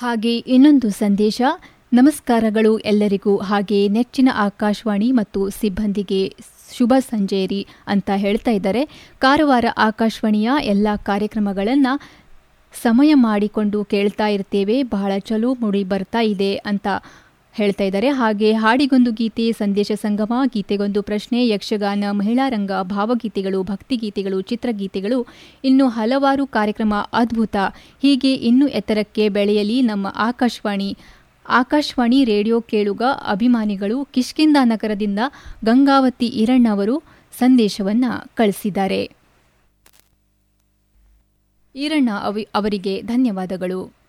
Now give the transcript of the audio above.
ಹಾಗೆ ಇನ್ನೊಂದು ಸಂದೇಶ ನಮಸ್ಕಾರಗಳು ಎಲ್ಲರಿಗೂ ಹಾಗೆ ನೆಚ್ಚಿನ ಆಕಾಶವಾಣಿ ಮತ್ತು ಸಿಬ್ಬಂದಿಗೆ ಶುಭ ಸಂಜೇರಿ ಅಂತ ಹೇಳ್ತಾ ಇದ್ದಾರೆ ಕಾರವಾರ ಆಕಾಶವಾಣಿಯ ಎಲ್ಲ ಕಾರ್ಯಕ್ರಮಗಳನ್ನು ಸಮಯ ಮಾಡಿಕೊಂಡು ಕೇಳ್ತಾ ಇರ್ತೇವೆ ಬಹಳ ಚಲೋ ಮುಡಿ ಬರ್ತಾ ಇದೆ ಅಂತ ಹೇಳ್ತಾ ಇದ್ದಾರೆ ಹಾಗೆ ಹಾಡಿಗೊಂದು ಗೀತೆ ಸಂದೇಶ ಸಂಗಮ ಗೀತೆಗೊಂದು ಪ್ರಶ್ನೆ ಯಕ್ಷಗಾನ ಮಹಿಳಾ ರಂಗ ಭಾವಗೀತೆಗಳು ಭಕ್ತಿಗೀತೆಗಳು ಚಿತ್ರಗೀತೆಗಳು ಇನ್ನು ಹಲವಾರು ಕಾರ್ಯಕ್ರಮ ಅದ್ಭುತ ಹೀಗೆ ಇನ್ನೂ ಎತ್ತರಕ್ಕೆ ಬೆಳೆಯಲಿ ನಮ್ಮ ಆಕಾಶವಾಣಿ ಆಕಾಶವಾಣಿ ರೇಡಿಯೋ ಕೇಳುಗ ಅಭಿಮಾನಿಗಳು ಕಿಷ್ಕಿಂದ ನಗರದಿಂದ ಗಂಗಾವತಿ ಈರಣ್ಣವರು ಸಂದೇಶವನ್ನ ಕಳಿಸಿದ್ದಾರೆ ಈರಣ್ಣ ಅವರಿಗೆ ಧನ್ಯವಾದಗಳು